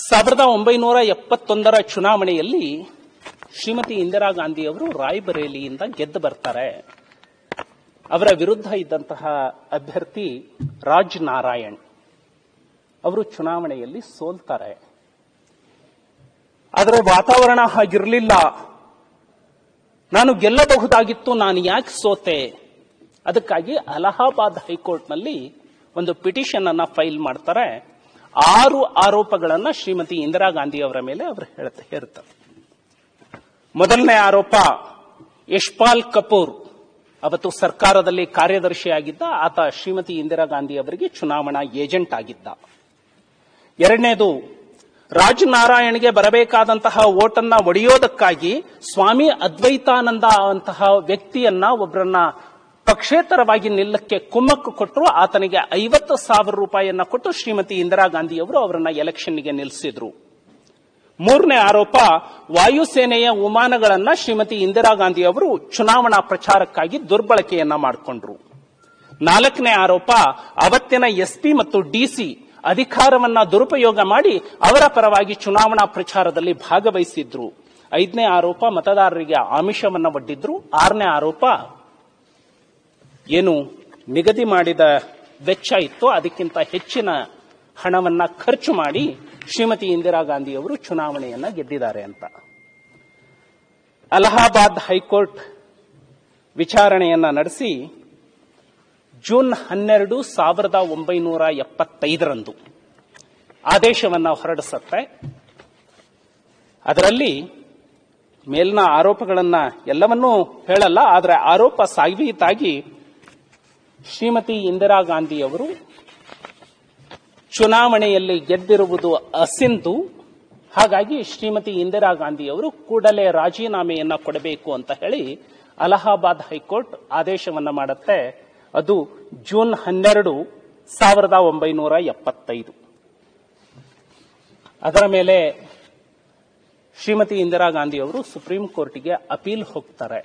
ಸಾವಿರದ ಒಂಬೈನೂರ ಎಪ್ಪತ್ತೊಂದರ ಚುನಾವಣೆಯಲ್ಲಿ ಶ್ರೀಮತಿ ಇಂದಿರಾ ಗಾಂಧಿ ಅವರು ರಾಯ್ಬರೇಲಿಯಿಂದ ಗೆದ್ದು ಬರ್ತಾರೆ ಅವರ ವಿರುದ್ಧ ಇದ್ದಂತಹ ಅಭ್ಯರ್ಥಿ ರಾಜ್ ನಾರಾಯಣ್ ಅವರು ಚುನಾವಣೆಯಲ್ಲಿ ಸೋಲ್ತಾರೆ ಆದರೆ ವಾತಾವರಣ ಹಾಗಿರಲಿಲ್ಲ ನಾನು ಗೆಲ್ಲಬಹುದಾಗಿತ್ತು ನಾನು ಯಾಕೆ ಸೋತೆ ಅದಕ್ಕಾಗಿ ಅಲಹಾಬಾದ್ ಹೈಕೋರ್ಟ್ನಲ್ಲಿ ಒಂದು ಪಿಟಿಷನ್ ಅನ್ನ ಫೈಲ್ ಮಾಡ್ತಾರೆ ಆರು ಆರೋಪಗಳನ್ನ ಶ್ರೀಮತಿ ಇಂದಿರಾ ಗಾಂಧಿ ಅವರ ಮೇಲೆ ಅವರು ಹೇಳ್ತಾ ಹೇರ್ತಾರೆ ಮೊದಲನೇ ಆರೋಪ ಯಶ್ಪಾಲ್ ಕಪೂರ್ ಅವತ್ತು ಸರ್ಕಾರದಲ್ಲಿ ಕಾರ್ಯದರ್ಶಿಯಾಗಿದ್ದ ಆತ ಶ್ರೀಮತಿ ಇಂದಿರಾ ಗಾಂಧಿ ಅವರಿಗೆ ಚುನಾವಣಾ ಏಜೆಂಟ್ ಆಗಿದ್ದ ಎರಡನೇದು ರಾಜ್ ನಾರಾಯಣ್ಗೆ ಬರಬೇಕಾದಂತಹ ಓಟನ್ನ ಒಡೆಯೋದಕ್ಕಾಗಿ ಸ್ವಾಮಿ ಅದ್ವೈತಾನಂದ ಅಂತಹ ವ್ಯಕ್ತಿಯನ್ನ ಒಬ್ಬರನ್ನ ಪಕ್ಷೇತರವಾಗಿ ನಿಲ್ಲಕ್ಕೆ ಕುಮ್ಮಕ್ಕು ಕೊಟ್ಟರು ಆತನಿಗೆ ಐವತ್ತು ಸಾವಿರ ರೂಪಾಯಿಯನ್ನ ಕೊಟ್ಟು ಶ್ರೀಮತಿ ಇಂದಿರಾ ಗಾಂಧಿ ಅವರು ಅವರನ್ನ ಎಲೆಕ್ಷನ್ಗೆ ನಿಲ್ಲಿಸಿದ್ರು ಮೂರನೇ ಆರೋಪ ವಾಯುಸೇನೆಯ ವಿಮಾನಗಳನ್ನ ಶ್ರೀಮತಿ ಇಂದಿರಾ ಗಾಂಧಿ ಅವರು ಚುನಾವಣಾ ಪ್ರಚಾರಕ್ಕಾಗಿ ದುರ್ಬಳಕೆಯನ್ನ ಮಾಡಿಕೊಂಡ್ರು ನಾಲ್ಕನೇ ಆರೋಪ ಅವತ್ತಿನ ಎಸ್ಪಿ ಮತ್ತು ಡಿಸಿ ಅಧಿಕಾರವನ್ನ ದುರುಪಯೋಗ ಮಾಡಿ ಅವರ ಪರವಾಗಿ ಚುನಾವಣಾ ಪ್ರಚಾರದಲ್ಲಿ ಭಾಗವಹಿಸಿದ್ರು ಐದನೇ ಆರೋಪ ಮತದಾರರಿಗೆ ಆಮಿಷವನ್ನ ಒಡ್ಡಿದ್ರು ಆರನೇ ಆರೋಪ ಏನು ನಿಗದಿ ಮಾಡಿದ ವೆಚ್ಚ ಇತ್ತು ಅದಕ್ಕಿಂತ ಹೆಚ್ಚಿನ ಹಣವನ್ನ ಖರ್ಚು ಮಾಡಿ ಶ್ರೀಮತಿ ಇಂದಿರಾ ಗಾಂಧಿ ಅವರು ಚುನಾವಣೆಯನ್ನ ಗೆದ್ದಿದ್ದಾರೆ ಅಂತ ಅಲಹಾಬಾದ್ ಹೈಕೋರ್ಟ್ ವಿಚಾರಣೆಯನ್ನ ನಡೆಸಿ ಜೂನ್ ಹನ್ನೆರಡು ಸಾವಿರದ ಒಂಬೈನೂರ ಎಪ್ಪತ್ತೈದರಂದು ಆದೇಶವನ್ನ ಹೊರಡಿಸುತ್ತೆ ಅದರಲ್ಲಿ ಮೇಲಿನ ಆರೋಪಗಳನ್ನ ಎಲ್ಲವನ್ನೂ ಹೇಳಲ್ಲ ಆದರೆ ಆರೋಪ ಸಾಬೀತಾಗಿ ಶ್ರೀಮತಿ ಇಂದಿರಾ ಗಾಂಧಿ ಅವರು ಚುನಾವಣೆಯಲ್ಲಿ ಗೆದ್ದಿರುವುದು ಅಸಿಂಧು ಹಾಗಾಗಿ ಶ್ರೀಮತಿ ಇಂದಿರಾ ಗಾಂಧಿ ಅವರು ಕೂಡಲೇ ರಾಜೀನಾಮೆಯನ್ನ ಕೊಡಬೇಕು ಅಂತ ಹೇಳಿ ಅಲಹಾಬಾದ್ ಹೈಕೋರ್ಟ್ ಆದೇಶವನ್ನ ಮಾಡುತ್ತೆ ಅದು ಜೂನ್ ಹನ್ನೆರಡು ಸಾವಿರದ ಒಂಬೈನೂರ ಎಪ್ಪತ್ತೈದು ಅದರ ಮೇಲೆ ಶ್ರೀಮತಿ ಇಂದಿರಾ ಗಾಂಧಿ ಅವರು ಸುಪ್ರೀಂ ಕೋರ್ಟ್ಗೆ ಅಪೀಲ್ ಹೋಗ್ತಾರೆ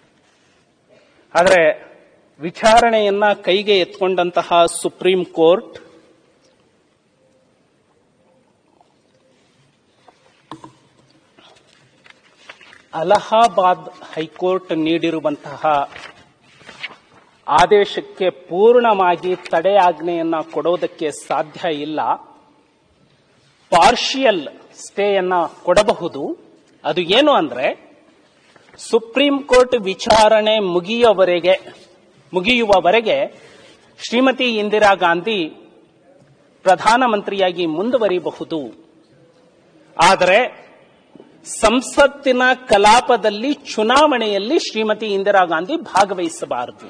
ಆದರೆ ವಿಚಾರಣೆಯನ್ನ ಕೈಗೆ ಎತ್ಕೊಂಡಂತಹ ಸುಪ್ರೀಂ ಕೋರ್ಟ್ ಅಲಹಾಬಾದ್ ಹೈಕೋರ್ಟ್ ನೀಡಿರುವಂತಹ ಆದೇಶಕ್ಕೆ ಪೂರ್ಣವಾಗಿ ತಡೆಯಾಜ್ಞೆಯನ್ನ ಕೊಡೋದಕ್ಕೆ ಸಾಧ್ಯ ಇಲ್ಲ ಪಾರ್ಷಿಯಲ್ ಸ್ಟೇಯನ್ನ ಕೊಡಬಹುದು ಅದು ಏನು ಅಂದ್ರೆ ಸುಪ್ರೀಂ ಕೋರ್ಟ್ ವಿಚಾರಣೆ ಮುಗಿಯುವವರೆಗೆ ಮುಗಿಯುವವರೆಗೆ ಶ್ರೀಮತಿ ಇಂದಿರಾ ಗಾಂಧಿ ಪ್ರಧಾನಮಂತ್ರಿಯಾಗಿ ಮುಂದುವರಿಬಹುದು ಆದರೆ ಸಂಸತ್ತಿನ ಕಲಾಪದಲ್ಲಿ ಚುನಾವಣೆಯಲ್ಲಿ ಶ್ರೀಮತಿ ಇಂದಿರಾ ಗಾಂಧಿ ಭಾಗವಹಿಸಬಾರದು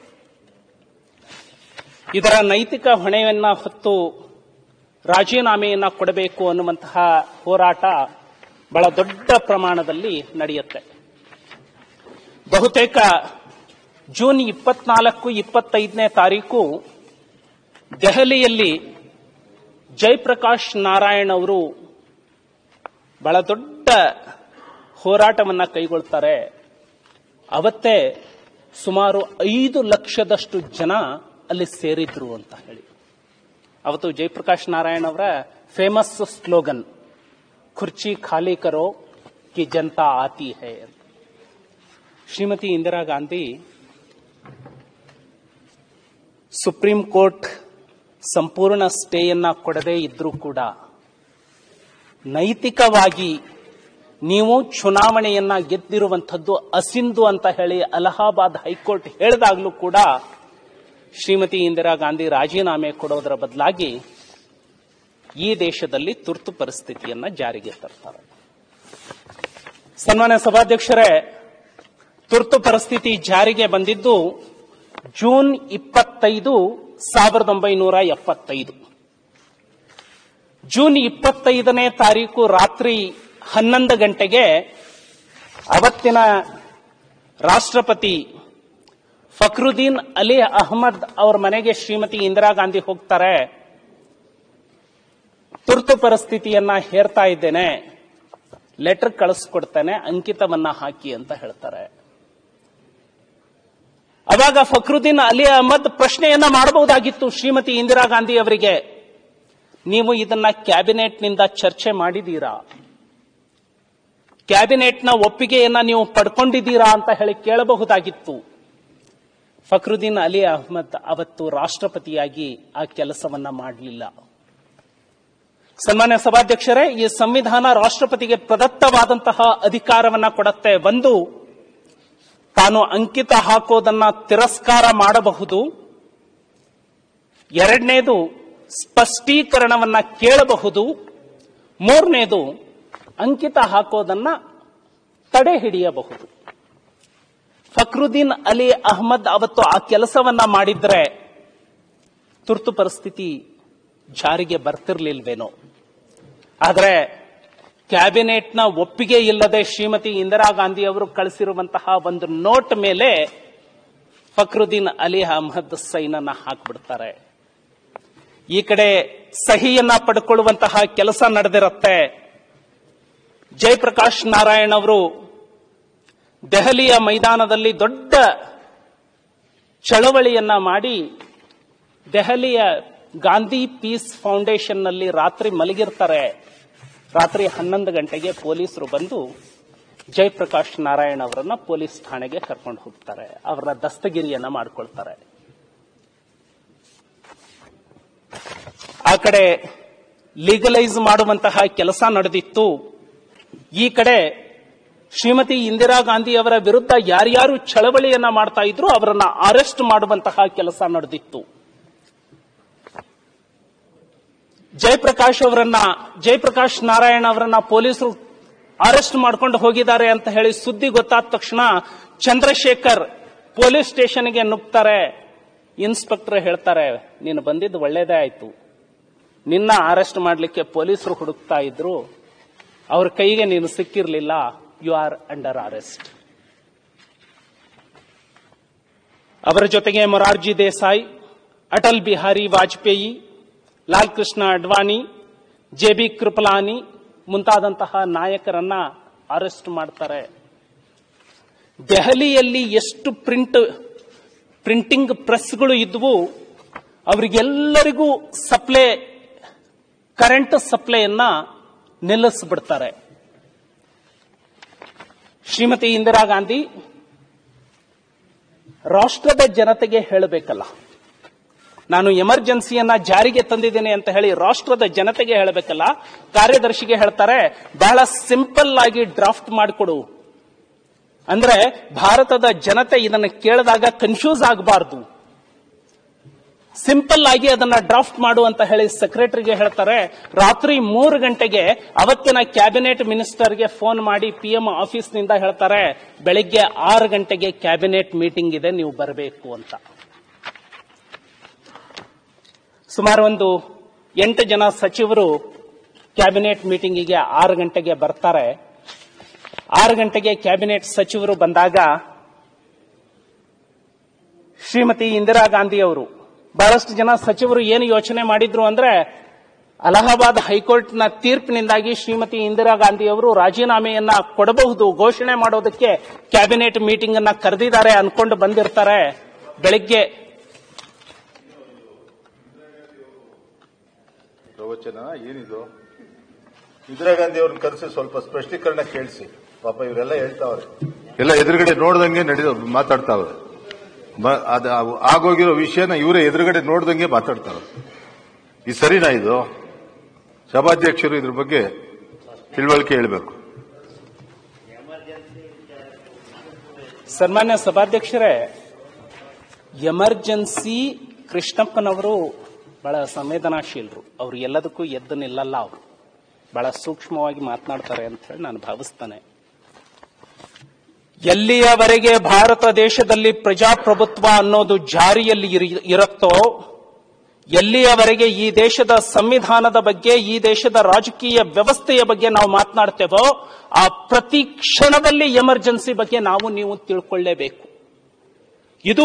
ಇದರ ನೈತಿಕ ಹೊಣೆಯನ್ನ ಹೊತ್ತು ರಾಜೀನಾಮೆಯನ್ನ ಕೊಡಬೇಕು ಅನ್ನುವಂತಹ ಹೋರಾಟ ಬಹಳ ದೊಡ್ಡ ಪ್ರಮಾಣದಲ್ಲಿ ನಡೆಯುತ್ತೆ ಬಹುತೇಕ ಜೂನ್ ಇಪ್ಪತ್ನಾಲ್ಕು ಇಪ್ಪತ್ತೈದನೇ ತಾರೀಕು ದೆಹಲಿಯಲ್ಲಿ ಜಯಪ್ರಕಾಶ್ ನಾರಾಯಣ್ ಅವರು ಬಹಳ ದೊಡ್ಡ ಹೋರಾಟವನ್ನ ಕೈಗೊಳ್ತಾರೆ ಅವತ್ತೇ ಸುಮಾರು ಐದು ಲಕ್ಷದಷ್ಟು ಜನ ಅಲ್ಲಿ ಸೇರಿದ್ರು ಅಂತ ಹೇಳಿ ಅವತ್ತು ಜಯಪ್ರಕಾಶ್ ನಾರಾಯಣ್ ಅವರ ಫೇಮಸ್ ಸ್ಲೋಗನ್ ಖುರ್ಚಿ ಖಾಲಿ ಕರೋ ಕಿ ಜನತಾ ಆತಿ ಹೈ ಅಂತ ಶ್ರೀಮತಿ ಇಂದಿರಾ ಗಾಂಧಿ ಸುಪ್ರೀಂ ಕೋರ್ಟ್ ಸಂಪೂರ್ಣ ಸ್ಟೇಯನ್ನ ಕೊಡದೇ ಇದ್ರೂ ಕೂಡ ನೈತಿಕವಾಗಿ ನೀವು ಚುನಾವಣೆಯನ್ನ ಗೆದ್ದಿರುವಂಥದ್ದು ಅಸಿಂಧು ಅಂತ ಹೇಳಿ ಅಲಹಾಬಾದ್ ಹೈಕೋರ್ಟ್ ಹೇಳಿದಾಗಲೂ ಕೂಡ ಶ್ರೀಮತಿ ಇಂದಿರಾ ಗಾಂಧಿ ರಾಜೀನಾಮೆ ಕೊಡೋದರ ಬದಲಾಗಿ ಈ ದೇಶದಲ್ಲಿ ತುರ್ತು ಪರಿಸ್ಥಿತಿಯನ್ನ ಜಾರಿಗೆ ತರ್ತಾರೆ ಸನ್ಮಾನ್ಯ ಸಭಾಧ್ಯಕ್ಷರೇ ತುರ್ತು ಪರಿಸ್ಥಿತಿ ಜಾರಿಗೆ ಬಂದಿದ್ದು ಜೂನ್ ಇಪ್ಪತ್ತೈದು ಸಾವಿರದ ಒಂಬೈನೂರ ಎಪ್ಪತ್ತೈದು ಜೂನ್ ಇಪ್ಪತ್ತೈದನೇ ತಾರೀಕು ರಾತ್ರಿ ಹನ್ನೊಂದು ಗಂಟೆಗೆ ಅವತ್ತಿನ ರಾಷ್ಟ್ರಪತಿ ಫಕ್ರುದ್ದೀನ್ ಅಲಿ ಅಹಮದ್ ಅವರ ಮನೆಗೆ ಶ್ರೀಮತಿ ಇಂದಿರಾ ಗಾಂಧಿ ಹೋಗ್ತಾರೆ ತುರ್ತು ಪರಿಸ್ಥಿತಿಯನ್ನ ಹೇರ್ತಾ ಇದ್ದೇನೆ ಲೆಟರ್ ಕಳಿಸ್ಕೊಡ್ತೇನೆ ಅಂಕಿತವನ್ನ ಹಾಕಿ ಅಂತ ಹೇಳ್ತಾರೆ ಅವಾಗ ಫಕ್ರುದ್ದೀನ್ ಅಲಿ ಅಹಮದ್ ಪ್ರಶ್ನೆಯನ್ನ ಮಾಡಬಹುದಾಗಿತ್ತು ಶ್ರೀಮತಿ ಇಂದಿರಾ ಗಾಂಧಿ ಅವರಿಗೆ ನೀವು ಇದನ್ನ ಕ್ಯಾಬಿನೆಟ್ನಿಂದ ಚರ್ಚೆ ಮಾಡಿದೀರಾ ಕ್ಯಾಬಿನೆಟ್ನ ಒಪ್ಪಿಗೆಯನ್ನ ನೀವು ಪಡ್ಕೊಂಡಿದ್ದೀರಾ ಅಂತ ಹೇಳಿ ಕೇಳಬಹುದಾಗಿತ್ತು ಫಕ್ರುದ್ದೀನ್ ಅಲಿ ಅಹ್ಮದ್ ಅವತ್ತು ರಾಷ್ಟ್ರಪತಿಯಾಗಿ ಆ ಕೆಲಸವನ್ನ ಮಾಡಲಿಲ್ಲ ಸನ್ಮಾನ್ಯ ಸಭಾಧ್ಯಕ್ಷರೇ ಈ ಸಂವಿಧಾನ ರಾಷ್ಟ್ರಪತಿಗೆ ಪ್ರದತ್ತವಾದಂತಹ ಅಧಿಕಾರವನ್ನ ಕೊಡುತ್ತೆ ಒಂದು ತಾನು ಅಂಕಿತ ಹಾಕೋದನ್ನ ತಿರಸ್ಕಾರ ಮಾಡಬಹುದು ಎರಡನೇದು ಸ್ಪಷ್ಟೀಕರಣವನ್ನ ಕೇಳಬಹುದು ಮೂರನೇದು ಅಂಕಿತ ಹಾಕೋದನ್ನ ತಡೆ ಹಿಡಿಯಬಹುದು ಫಕ್ರುದ್ದೀನ್ ಅಲಿ ಅಹ್ಮದ್ ಅವತ್ತು ಆ ಕೆಲಸವನ್ನ ಮಾಡಿದ್ರೆ ತುರ್ತು ಪರಿಸ್ಥಿತಿ ಜಾರಿಗೆ ಬರ್ತಿರ್ಲಿಲ್ವೇನೋ ಆದರೆ ಕ್ಯಾಬಿನೆಟ್ನ ಒಪ್ಪಿಗೆ ಇಲ್ಲದೆ ಶ್ರೀಮತಿ ಇಂದಿರಾ ಗಾಂಧಿ ಅವರು ಕಳಿಸಿರುವಂತಹ ಒಂದು ನೋಟ್ ಮೇಲೆ ಫಕ್ರುದ್ದೀನ್ ಅಲಿ ಅಹ್ಮದ್ ಸೈನನ್ನ ಹಾಕ್ಬಿಡ್ತಾರೆ ಈ ಕಡೆ ಸಹಿಯನ್ನ ಪಡ್ಕೊಳ್ಳುವಂತಹ ಕೆಲಸ ನಡೆದಿರುತ್ತೆ ಜಯಪ್ರಕಾಶ್ ನಾರಾಯಣ್ ಅವರು ದೆಹಲಿಯ ಮೈದಾನದಲ್ಲಿ ದೊಡ್ಡ ಚಳವಳಿಯನ್ನ ಮಾಡಿ ದೆಹಲಿಯ ಗಾಂಧಿ ಪೀಸ್ ಫೌಂಡೇಶನ್ನಲ್ಲಿ ರಾತ್ರಿ ಮಲಗಿರ್ತಾರೆ ರಾತ್ರಿ ಹನ್ನೊಂದು ಗಂಟೆಗೆ ಪೊಲೀಸರು ಬಂದು ಜಯಪ್ರಕಾಶ್ ನಾರಾಯಣ್ ಅವರನ್ನ ಪೊಲೀಸ್ ಠಾಣೆಗೆ ಕರ್ಕೊಂಡು ಹೋಗ್ತಾರೆ ಅವರ ದಸ್ತಗಿರಿಯನ್ನ ಮಾಡ್ಕೊಳ್ತಾರೆ ಆ ಕಡೆ ಲೀಗಲೈಸ್ ಮಾಡುವಂತಹ ಕೆಲಸ ನಡೆದಿತ್ತು ಈ ಕಡೆ ಶ್ರೀಮತಿ ಇಂದಿರಾ ಗಾಂಧಿ ಅವರ ವಿರುದ್ಧ ಯಾರ್ಯಾರು ಚಳವಳಿಯನ್ನ ಮಾಡ್ತಾ ಇದ್ರು ಅವರನ್ನ ಅರೆಸ್ಟ್ ಮಾಡುವಂತಹ ಕೆಲಸ ನಡೆದಿತ್ತು ಜಯಪ್ರಕಾಶ್ ಅವರನ್ನ ಜಯಪ್ರಕಾಶ್ ನಾರಾಯಣ ಅವರನ್ನ ಪೊಲೀಸರು ಅರೆಸ್ಟ್ ಮಾಡ್ಕೊಂಡು ಹೋಗಿದ್ದಾರೆ ಅಂತ ಹೇಳಿ ಸುದ್ದಿ ಗೊತ್ತಾದ ತಕ್ಷಣ ಚಂದ್ರಶೇಖರ್ ಪೊಲೀಸ್ ಸ್ಟೇಷನ್ಗೆ ನುಗ್ತಾರೆ ಇನ್ಸ್ಪೆಕ್ಟರ್ ಹೇಳ್ತಾರೆ ನೀನು ಬಂದಿದ್ದು ಒಳ್ಳೇದೇ ಆಯ್ತು ನಿನ್ನ ಅರೆಸ್ಟ್ ಮಾಡಲಿಕ್ಕೆ ಪೊಲೀಸರು ಹುಡುಕ್ತಾ ಇದ್ರು ಅವ್ರ ಕೈಗೆ ನೀನು ಸಿಕ್ಕಿರ್ಲಿಲ್ಲ ಯು ಆರ್ ಅಂಡರ್ ಅರೆಸ್ಟ್ ಅವರ ಜೊತೆಗೆ ಮೊರಾರ್ಜಿ ದೇಸಾಯಿ ಅಟಲ್ ಬಿಹಾರಿ ವಾಜಪೇಯಿ ಲಾಲ್ ಕೃಷ್ಣ ಅಡ್ವಾಣಿ ಜೆ ಬಿ ಕೃಪಲಾನಿ ಮುಂತಾದಂತಹ ನಾಯಕರನ್ನ ಅರೆಸ್ಟ್ ಮಾಡ್ತಾರೆ ದೆಹಲಿಯಲ್ಲಿ ಎಷ್ಟು ಪ್ರಿಂಟ್ ಪ್ರಿಂಟಿಂಗ್ ಪ್ರೆಸ್ಗಳು ಇದ್ವು ಅವರಿಗೆಲ್ಲರಿಗೂ ಸಪ್ಲೈ ಕರೆಂಟ್ ಸಪ್ಲೈಯನ್ನ ನಿಲ್ಲಿಸ್ಬಿಡ್ತಾರೆ ಶ್ರೀಮತಿ ಇಂದಿರಾ ಗಾಂಧಿ ರಾಷ್ಟ್ರದ ಜನತೆಗೆ ಹೇಳಬೇಕಲ್ಲ ನಾನು ಎಮರ್ಜೆನ್ಸಿಯನ್ನ ಜಾರಿಗೆ ತಂದಿದ್ದೇನೆ ಅಂತ ಹೇಳಿ ರಾಷ್ಟ್ರದ ಜನತೆಗೆ ಹೇಳಬೇಕಲ್ಲ ಕಾರ್ಯದರ್ಶಿಗೆ ಹೇಳ್ತಾರೆ ಬಹಳ ಸಿಂಪಲ್ ಆಗಿ ಡ್ರಾಫ್ಟ್ ಮಾಡಿಕೊಡು ಅಂದ್ರೆ ಭಾರತದ ಜನತೆ ಇದನ್ನು ಕೇಳಿದಾಗ ಕನ್ಫ್ಯೂಸ್ ಆಗಬಾರ್ದು ಸಿಂಪಲ್ ಆಗಿ ಅದನ್ನ ಡ್ರಾಫ್ಟ್ ಮಾಡು ಅಂತ ಹೇಳಿ ಸೆಕ್ರೆಟರಿಗೆ ಹೇಳ್ತಾರೆ ರಾತ್ರಿ ಮೂರು ಗಂಟೆಗೆ ಅವತ್ತಿನ ಕ್ಯಾಬಿನೆಟ್ ಮಿನಿಸ್ಟರ್ಗೆ ಫೋನ್ ಮಾಡಿ ಪಿಎಂ ಆಫೀಸ್ನಿಂದ ಹೇಳ್ತಾರೆ ಬೆಳಿಗ್ಗೆ ಆರು ಗಂಟೆಗೆ ಕ್ಯಾಬಿನೆಟ್ ಮೀಟಿಂಗ್ ಇದೆ ನೀವು ಬರಬೇಕು ಅಂತ ಸುಮಾರು ಒಂದು ಎಂಟು ಜನ ಸಚಿವರು ಕ್ಯಾಬಿನೆಟ್ ಮೀಟಿಂಗಿಗೆ ಆರು ಗಂಟೆಗೆ ಬರ್ತಾರೆ ಆರು ಗಂಟೆಗೆ ಕ್ಯಾಬಿನೆಟ್ ಸಚಿವರು ಬಂದಾಗ ಶ್ರೀಮತಿ ಇಂದಿರಾ ಗಾಂಧಿ ಅವರು ಬಹಳಷ್ಟು ಜನ ಸಚಿವರು ಏನು ಯೋಚನೆ ಮಾಡಿದ್ರು ಅಂದ್ರೆ ಅಲಹಾಬಾದ್ ಹೈಕೋರ್ಟ್ನ ತೀರ್ಪಿನಿಂದಾಗಿ ಶ್ರೀಮತಿ ಇಂದಿರಾ ಗಾಂಧಿ ಅವರು ರಾಜೀನಾಮೆಯನ್ನ ಕೊಡಬಹುದು ಘೋಷಣೆ ಮಾಡೋದಕ್ಕೆ ಕ್ಯಾಬಿನೆಟ್ ಮೀಟಿಂಗ್ ಅನ್ನ ಕರೆದಿದ್ದಾರೆ ಅನ್ಕೊಂಡು ಬಂದಿರ್ತಾರೆ ಬೆಳಿಗ್ಗೆ ಪ್ರವಚನ ಏನಿದು ಇಂದಿರಾ ಗಾಂಧಿ ಅವ್ರನ್ನ ಕರೆಸಿ ಸ್ವಲ್ಪ ಸ್ಪಷ್ಟೀಕರಣ ಕೇಳಿಸಿ ಪಾಪ ಇವರೆಲ್ಲ ಹೇಳ್ತಾವ್ರೆ ಎಲ್ಲ ಎದುರುಗಡೆ ನೋಡ್ದಂಗೆ ನಡೆದ ಮಾತಾಡ್ತಾವ್ರೆ ಮ- ಅದ ಅವು ಆಗೋಗಿರೋ ವಿಷಯನ ಇವರೇ ಎದುರುಗಡೆ ನೋಡ್ದಂಗೆ ಮಾತಾಡ್ತಾವ್ರೆ ಇದು ಸರಿನಾ ಇದು ಸಭಾಧ್ಯಕ್ಷರು ಇದ್ರ ಬಗ್ಗೆ ತಿಳುವಳಿಕೆ ಹೇಳಬೇಕು ಸನ್ಮಾನ್ಯ ಸಭಾಧ್ಯಕ್ಷರೇ ಎಮರ್ಜೆನ್ಸಿ ಕೃಷ್ಣಪ್ಪನವರು ಬಹಳ ಸಂವೇದನಾಶೀಲರು ಅವರು ಎಲ್ಲದಕ್ಕೂ ಎದ್ದು ನಿಲ್ಲಲ್ಲ ಅವರು ಬಹಳ ಸೂಕ್ಷ್ಮವಾಗಿ ಮಾತನಾಡ್ತಾರೆ ಅಂತ ಹೇಳಿ ನಾನು ಭಾವಿಸ್ತೇನೆ ಎಲ್ಲಿಯವರೆಗೆ ಭಾರತ ದೇಶದಲ್ಲಿ ಪ್ರಜಾಪ್ರಭುತ್ವ ಅನ್ನೋದು ಜಾರಿಯಲ್ಲಿ ಇರಿ- ಇರುತ್ತೋ ಎಲ್ಲಿಯವರೆಗೆ ಈ ದೇಶದ ಸಂವಿಧಾನದ ಬಗ್ಗೆ ಈ ದೇಶದ ರಾಜಕೀಯ ವ್ಯವಸ್ಥೆಯ ಬಗ್ಗೆ ನಾವು ಮಾತನಾಡ್ತೇವೋ ಆ ಪ್ರತಿ ಕ್ಷಣದಲ್ಲಿ ಎಮರ್ಜೆನ್ಸಿ ಬಗ್ಗೆ ನಾವು ನೀವು ತಿಳ್ಕೊಳ್ಳೇಬೇಕು ಇದು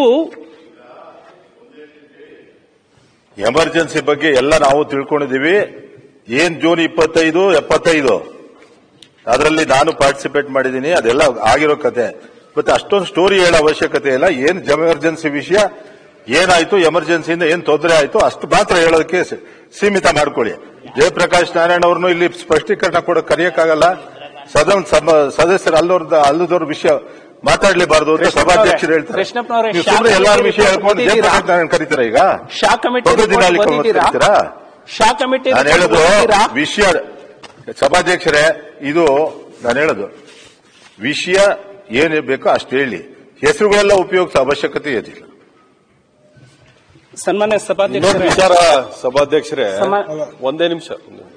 ಎಮರ್ಜೆನ್ಸಿ ಬಗ್ಗೆ ಎಲ್ಲ ನಾವು ತಿಳ್ಕೊಂಡಿದೀವಿ ಏನ್ ಜೂನ್ ಇಪ್ಪತ್ತೈದು ಎಪ್ಪತ್ತೈದು ಅದರಲ್ಲಿ ನಾನು ಪಾರ್ಟಿಸಿಪೇಟ್ ಮಾಡಿದ್ದೀನಿ ಅದೆಲ್ಲ ಆಗಿರೋ ಕತೆ ಮತ್ತೆ ಅಷ್ಟೊಂದು ಸ್ಟೋರಿ ಹೇಳೋ ಅವಶ್ಯಕತೆ ಇಲ್ಲ ಏನ್ ಎಮರ್ಜೆನ್ಸಿ ವಿಷಯ ಏನಾಯ್ತು ಎಮರ್ಜೆನ್ಸಿಯಿಂದ ಏನ್ ತೊಂದರೆ ಆಯ್ತು ಅಷ್ಟು ಮಾತ್ರ ಹೇಳೋದಕ್ಕೆ ಸ- ಸೀಮಿತ ಮಾಡ್ಕೊಳ್ಳಿ ಜಯಪ್ರಕಾಶ್ ನಾರಾಯಣ ಅವ್ರನ್ನು ಇಲ್ಲಿ ಸ್ಪಷ್ಟೀಕರಣ ಕೂಡ ಕರೆಯಕ್ಕಾಗಲ್ಲ ಸದನ ಸಮ- ಸದಸ್ಯರು ಅಲ್ಲೋರ್ದ ಅಲ್ಲದವ್ರ ವಿಷಯ ಮಾತಾಡ್ಲೇಬಾರ್ದು ಅಂತ ಸಭಾಧ್ಯಕ್ಷರು ಹೇಳ್ತಾರೆ ಕೃಷ್ಣಪ್ಪನವರೇ, ನೀವು ಸುಮ್ಮನೆ ಶಾಸಕರು ಎಲ್ಲಾರ ವಿಷಯ ಹೇಳ್ಕೊಂಡು ಓದಿದ್ದೀರಾ? ಜಯಪ್ರಕಾಶ್ ನಾರಾಯಣ ಕರೀತೀರಾ ಈಗ ಶಾ ಕಮಿಟಿ ಒಂದು ದಿನ ಅಲ್ಲಿ report ಓದಿದ್ದೀರಾ? ಕರೀತೀರಾ ಶಾ ಕಮಿಟಿ ನಾನು report ಹೇಳೋದು ಓದಿದ್ದೀರಾ? ವಿಷಯ ಸಭಾಧ್ಯಕ್ಷರೇ ಇದು ನಾನು ಹೇಳೋದು ವಿಷಯ ಏನ್ ಬೇಕೋ ಅಷ್ಟು ಹೇಳಿ ಹೆಸರುಗಳೆಲ್ಲ ಉಪಯೋಗಿಸೋ ಅವಶ್ಯಕತೆ ಏನಿಲ್ಲ ಸನ್ಮಾನ್ಯ ಇನ್ನೊಂದು ಸಭಾಧ್ಯಕ್ಷರೇ ವಿಚಾರ ಸಭಾಧ್ಯಕ್ಷರೇ ಸಮ- ಒಂದೇ ನಿಮಿಷ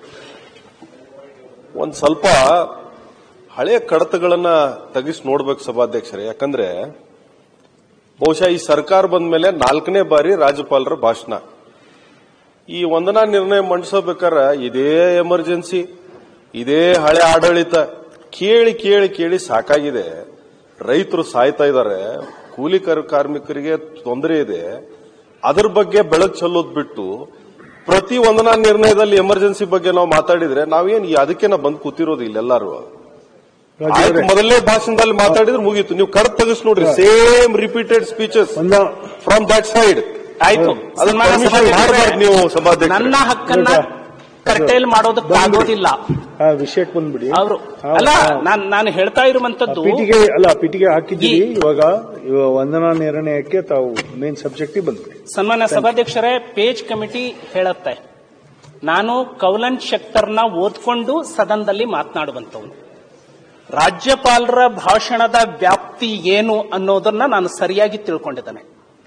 ಒಂದ್ ಸ್ವಲ್ಪ ಹಳೆಯ ಕಡತಗಳನ್ನ ತೆಗಿಸಿ ನೋಡ್ಬೇಕು ಸಭಾಧ್ಯಕ್ಷರೇ ಯಾಕಂದ್ರೆ ಬಹುಶಃ ಈ ಸರ್ಕಾರ ಬಂದ ಮೇಲೆ ನಾಲ್ಕನೇ ಬಾರಿ ರಾಜ್ಯಪಾಲರ ಭಾಷಣ ಈ ವಂದನಾ ನಿರ್ಣಯ ಮಂಡಿಸಬೇಕಾದ್ರೆ ಇದೇ ಎಮರ್ಜೆನ್ಸಿ ಇದೇ ಹಳೆ ಆಡಳಿತ ಕೇಳಿ ಕೇಳಿ ಕೇಳಿ ಸಾಕಾಗಿದೆ ರೈತರು ಸಾಯ್ತಾ ಇದ್ದಾರೆ ಕೂಲಿ ಕರ್- ಕಾರ್ಮಿಕರಿಗೆ ತೊಂದರೆ ಇದೆ ಅದ್ರ ಬಗ್ಗೆ ಬೆಳಕು ಚೆಲ್ಲೋದ್ ಬಿಟ್ಟು ಪ್ರತಿ ವಂದನಾ ನಿರ್ಣಯದಲ್ಲಿ ಎಮರ್ಜೆನ್ಸಿ ಬಗ್ಗೆ ನಾವು ಮಾತಾಡಿದ್ರೆ ನಾವೇನ್ ಈ ಅದಕ್ಕೆ ನಾವು ಬಂದು ಕೂತಿರೋದು ಇಲ್ಲೆಲ್ಲಾರು ಆಯ್ತು ಮೊದಲನೇ ಭಾಷಣದಲ್ಲಿ ಮಾತಾಡಿದ್ರೆ ಮುಗೀತು ನೀವು ಕಡ್ ತೆಗಿಸ್ ನೋಡ್ರಿ same repeated speeches from that side ಆಯ್ತು ಅದನ್ನ ಸನ್ಮಾನ್ಯ permission ಸಭಾಧ್ಯಕ್ಷರೇ, ಮಾಡ್ಬಾರ್ದು ನೀವು ಸಭಾಧ್ಯಕ್ಷರೇ. ನನ್ನ ಹಕ್ಕನ್ನ ಕರ್ಟೈಲ್ ಮಾಡೋದಕ್ಕೆ ಆಗೋದಿಲ್ಲ ಆ ವಿಷಯಕ್ಕೆ ಬಂದ್ಬಿಡಿ ಅವರು ಆ, ಅಲ್ಲ ಆ, ನಾನ್ ನಾನು ಹೇಳ್ತಾ ಇರುವಂತದ್ದು ಪಿಟಿಗೆ ಅಲ್ಲ ಪಿಟಿಗೆ ಹಾಕಿದ್ದೀರಿ ಈ- ಇವಾಗ ಇವಾಗ ವಂದನಾ ನಿರ್ಣಯಕ್ಕೆ ತಾವು ಮೇನ್ ಸಬ್ಜೆಕ್ಟಿಗೆ ಬಂದ್ಬಿಡಿ ಸನ್ಮಾನ್ಯ ಸಭಾಧ್ಯಕ್ಷರೇ ಪೇಜ್ ಕಮಿಟಿ ಹೇಳತ್ತೆ ನಾನು ಕೌಲನ್ ಶೆಕ್ಟರ್ನ ಓದ್ಕೊಂಡು ಸದನದಲ್ಲಿ ಮಾತನಾಡುವಂತವನು ರಾಜ್ಯಪಾಲರ ಭಾಷಣದ ವ್ಯಾಪ್ತಿ ಏನು ಅನ್ನೋದನ್ನ ನಾನು ಸರಿಯಾಗಿ ತಿಳ್ಕೊಂಡಿದ್ದೇನೆ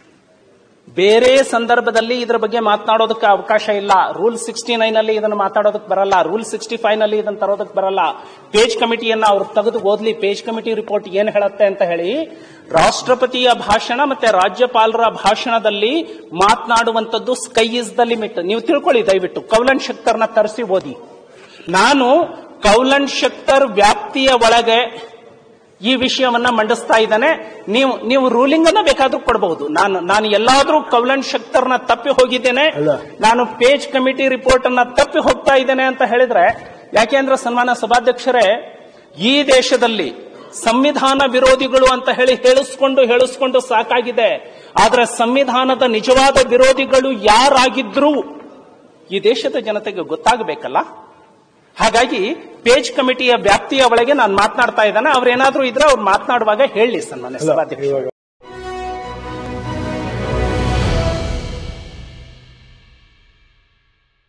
ಬೇರೆ ಸಂದರ್ಭದಲ್ಲಿ ಇದರ ಬಗ್ಗೆ ಮಾತನಾಡೋದಕ್ಕೆ ಅವಕಾಶ ಇಲ್ಲ ರೂಲ್ ಸಿಕ್ಸ್ಟಿ ನೈನ್ ಅಲ್ಲಿ ಇದನ್ನು ಮಾತಾಡೋದಕ್ಕೆ ಬರಲ್ಲ ರೂಲ್ ಸಿಕ್ಸ್ಟಿ ಫೈವ್ ನಲ್ಲಿ ಇದನ್ನು ತರೋದಕ್ಕೆ ಬರಲ್ಲ ಪೇಜ್ ಕಮಿಟಿಯನ್ನ ಅವ್ರು ತೆಗೆದು ಓದ್ಲಿ ಪೇಜ್ ಕಮಿಟಿ ರಿಪೋರ್ಟ್ ಏನ್ ಹೇಳುತ್ತೆ ಅಂತ ಹೇಳಿ ರಾಷ್ಟ್ರಪತಿಯ ಭಾಷಣ ಮತ್ತೆ ರಾಜ್ಯಪಾಲರ ಭಾಷಣದಲ್ಲಿ ಮಾತನಾಡುವಂತದ್ದು ಸ್ಕೈ ಇಸ್ ದ ಲಿಮಿಟ್ ನೀವು ತಿಳ್ಕೊಳ್ಳಿ ದಯವಿಟ್ಟು ಕೌಲನ್ ಶಕ್ತರ್ನ ತರಿಸಿ ಓದಿ ನಾನು ಕೌಲನ್ ಶಕ್ತರ್ ವ್ಯಾಪ್ತಿಯ ಒಳಗೆ ಈ ವಿಷಯವನ್ನ ಮಂಡಿಸ್ತಾ ಇದ್ದಾನೆ ನೀವು ನೀವು ರೂಲಿಂಗ್ ಅನ್ನ ಬೇಕಾದ್ರೂ ಕೊಡಬಹುದು ನಾನು ನಾನು ಎಲ್ಲಾದ್ರೂ ಕೌಲನ್ ಶಕ್ತರ್ನ ತಪ್ಪಿ ಹೋಗಿದ್ದೇನೆ ಅಲ್ಲ. ನಾನು ಪೇಜ್ ಕಮಿಟಿ ರಿಪೋರ್ಟ್ ಅನ್ನ ತಪ್ಪಿ ಹೋಗ್ತಾ ಇದ್ದೇನೆ ಅಂತ ಹೇಳಿದ್ರೆ ಯಾಕೆಂದ್ರೆ ಸನ್ಮಾನ ಸಭಾಧ್ಯಕ್ಷರೇ ಈ ದೇಶದಲ್ಲಿ ಸಂವಿಧಾನ ವಿರೋಧಿಗಳು ಅಂತ ಹೇಳಿ ಹೇಳಿಸ್ಕೊಂಡು ಹೇಳಿಸ್ಕೊಂಡು ಸಾಕಾಗಿದೆ ಆದ್ರೆ ಸಂವಿಧಾನದ ನಿಜವಾದ ವಿರೋಧಿಗಳು ಯಾರಾಗಿದ್ರು ಈ ದೇಶದ ಜನತೆಗೆ ಗೊತ್ತಾಗಬೇಕಲ್ಲ ಹಾಗಾಗಿ ಪೇಜ್ ಕಮಿಟಿಯ ವ್ಯಾಪ್ತಿಯ ಒಳಗೆ ನಾನು ಮಾತನಾಡ್ತಾ ಇದ್ದಾನೆ ಅವ್ರೇನಾದ್ರೂ ಇದ್ರೆ ಅವ್ರು ಮಾತನಾಡುವಾಗ ಹೇಳಿ ಸನ್ಮಾನ್ಯ ಅಲ್ಲ ಸಭಾಧ್ಯಕ್ಷ ಇವಾಗ